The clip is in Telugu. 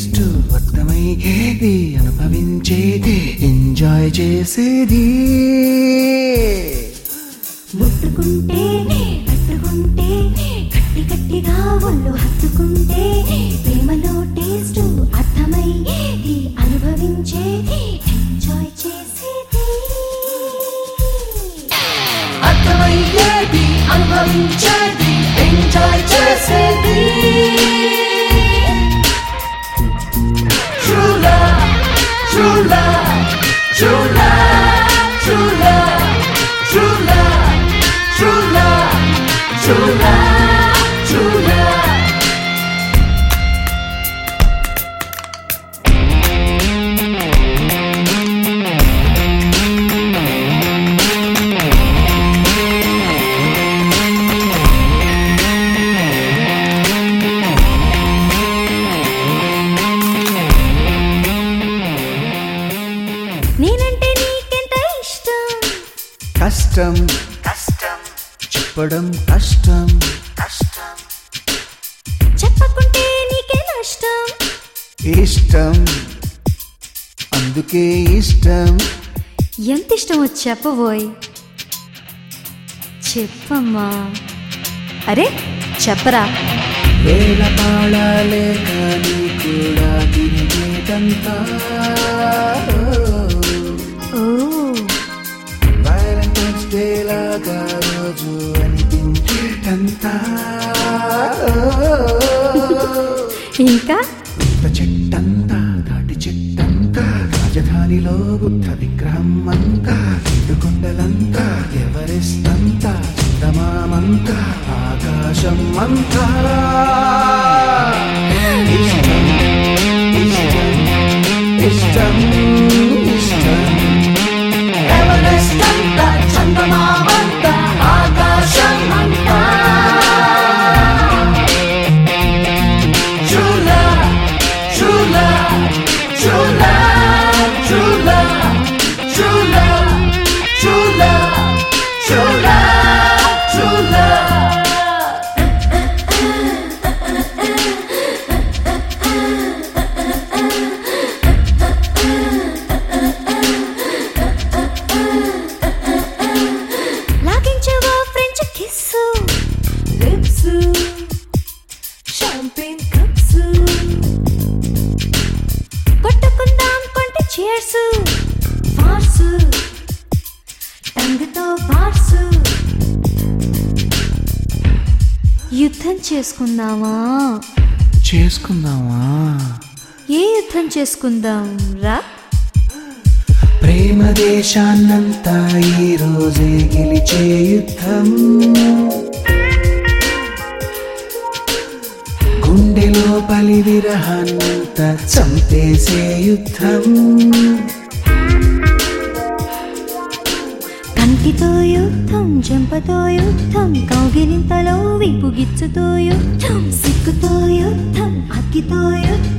టేస్ట్ అర్థమయ్యేది అనుభవించేది ఎంజాయ్ చేసేది ముట్టుకుంటే పట్టుకుంటే గట్టి గట్టిగా ఒళ్ళు హత్తుకుంటే ప్రేమలో టేస్ట్ అర్థమయ్యేది అనుభవించేది ఎంజాయ్ చేసేది అర్థమయ్యేది అనుభవించేది ఎంజాయ్ చేసేది True love, true love, true love, true love, true love, true love, true love, true love. నేనంటే నీకెంత ఇష్టం కష్టం కష్టం చెప్పడం కష్టం కష్టం చెప్పకుంటే నీకే నష్టం ఇష్టం అందుకే ఇష్టం ఎంత ఇష్టమో చెప్పబోయ్ చెప్పమ్మా అరే చెప్పరా వేల పాడాలే కానీ కూడా తిరిగేటంతా ఓ వ్యాలంటైన్స్ డే లాగా రోజు అనిపించేటంతా ఇంకా కొత్త చెట్టంతా తాటి చెట్టంతా రాజధానిలో బుద్ధ విగ్రహం అంతా కొండలంతా ఎవరెస్ట్ అంతా చందమామంతా ఆకాశం అంతా ఇష్టం ఇష్టం ఇష్టం ఇష్టం ఎవరెస్ట్ అంతా చందమామంతా ఆకాశం అంతా True love, true love, true love, true love, true love, true love, true love, true love. లాగించవో French kiss lips champagne cups కొట్టుకుందాం కొంటి చీర్స్ ఫార్స్ టంగుతో బార్స్ యుద్ధం చేసుకుందామా చేసుకుందామా ఏ యుద్ధం చేసుకుందాం రా ప్రేమ దేశాన్నంతా ఈ రోజే గెలిచే యుద్ధం గుండెలో పలి విరహాన్నంతా చంపేసే యుద్ధం కంటితో యుద్ధం చెంపతో యుద్ధం కౌగిలింతలో విపుగిచ్చుతో యుద్ధం సిగ్గుతో యుద్ధం అగ్గితో యుద్ధం